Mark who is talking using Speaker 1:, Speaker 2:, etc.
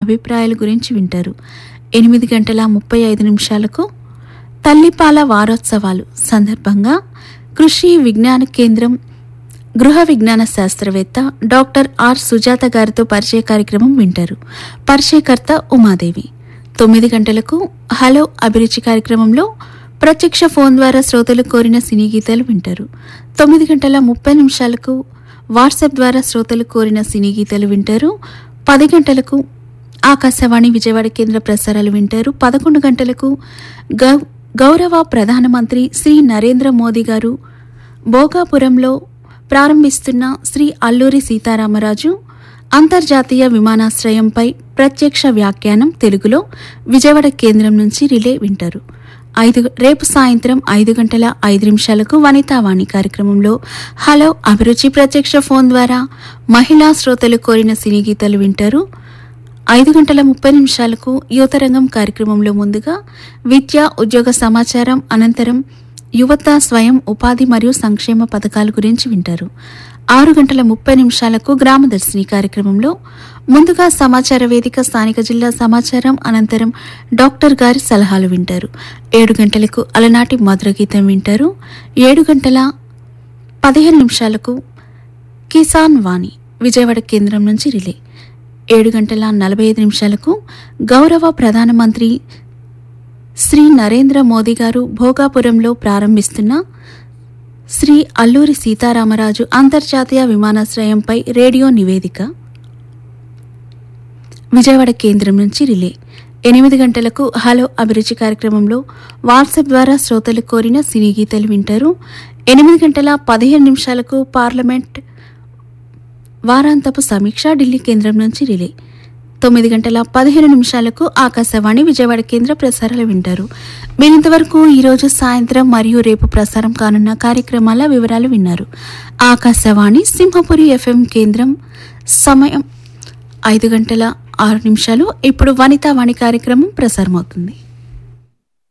Speaker 1: అభిప్రాయాల గురించి వింటారు ఎనిమిది గంటల ముప్పై ఐదు నిమిషాలకు తల్లిపాల వారోత్సవాలు సందర్భంగా కృషి విజ్ఞాన కేంద్రం గృహ విజ్ఞాన శాస్త్రవేత్త డాక్టర్ ఆర్ సుజాత గారితో పరిచయ కార్యక్రమం వింటారు పరిచయకర్త ఉమాదేవి తొమ్మిది గంటలకు హలో అభిరుచి కార్యక్రమంలో ప్రత్యక్ష ఫోన్ ద్వారా శ్రోతలు కోరిన సినీ గీతాలు వింటారు తొమ్మిది గంటల ముప్పై నిమిషాలకు వాట్సాప్ ద్వారా శ్రోతలు కోరిన సినీ గీతాలు వింటారు పది గంటలకు ఆకాశవాణి విజయవాడ కేంద్ర ప్రసారాలు వింటారు పదకొండు గంటలకు గౌ గౌరవ ప్రధానమంత్రి శ్రీ నరేంద్ర మోదీ గారు భోగాపురంలో ప్రారంభిస్తున్న శ్రీ అల్లూరి సీతారామరాజు అంతర్జాతీయ విమానాశ్రయంపై ప్రత్యక్ష వ్యాఖ్యానం తెలుగులో విజయవాడ కేంద్రం నుంచి రిలే వింటారు ఐదు రేపు సాయంత్రం ఐదు గంటల ఐదు నిమిషాలకు వనితావాణి కార్యక్రమంలో హలో అభిరుచి ప్రత్యక్ష ఫోన్ ద్వారా మహిళా శ్రోతలు కోరిన సినీ గీతాలు వింటారు ఐదు గంటల ముప్పై నిమిషాలకు యువతరంగం కార్యక్రమంలో ముందుగా విద్య ఉద్యోగ సమాచారం అనంతరం యువత స్వయం ఉపాధి మరియు సంక్షేమ పథకాల గురించి వింటారు ఆరు గంటల ముప్పై నిమిషాలకు గ్రామదర్శిని కార్యక్రమంలో ముందుగా సమాచార వేదిక స్థానిక జిల్లా సమాచారం అనంతరం డాక్టర్ గారి సలహాలు వింటారు ఏడు గంటలకు అలనాటి మధుర గీతం వింటారు ఏడు గంటల పదిహేను నిమిషాలకు కిసాన్ వాణి విజయవాడ కేంద్రం నుంచి రిలే ఏడు గంటల నలభై ఐదు నిమిషాలకు గౌరవ ప్రధానమంత్రి శ్రీ నరేంద్ర మోదీ గారు భోగాపురంలో ప్రారంభిస్తున్న శ్రీ అల్లూరి సీతారామరాజు అంతర్జాతీయ విమానాశ్రయంపై రేడియో నివేదిక విజయవాడ కేంద్రం నుంచి రిలే ఎనిమిది గంటలకు హలో అభిరుచి కార్యక్రమంలో వాట్సాప్ ద్వారా శ్రోతలు కోరిన సినీ గీతాలు వింటారు ఎనిమిది గంటల పదిహేను నిమిషాలకు పార్లమెంట్ వారాంతపు సమీక్ష ఢిల్లీ కేంద్రం నుంచి రిలే తొమ్మిది గంటల పదిహేను నిమిషాలకు ఆకాశవాణి విజయవాడ కేంద్ర ప్రసారాలు వింటారు మీరింతవరకు ఈరోజు సాయంత్రం మరియు రేపు ప్రసారం కానున్న కార్యక్రమాల వివరాలు విన్నారు ఆకాశవాణి సింహపురి ఎఫ్ఎం కేంద్రం సమయం ఐదు గంటల ఆరు నిమిషాలు ఇప్పుడు వనితావాణి కార్యక్రమం ప్రసారమవుతుంది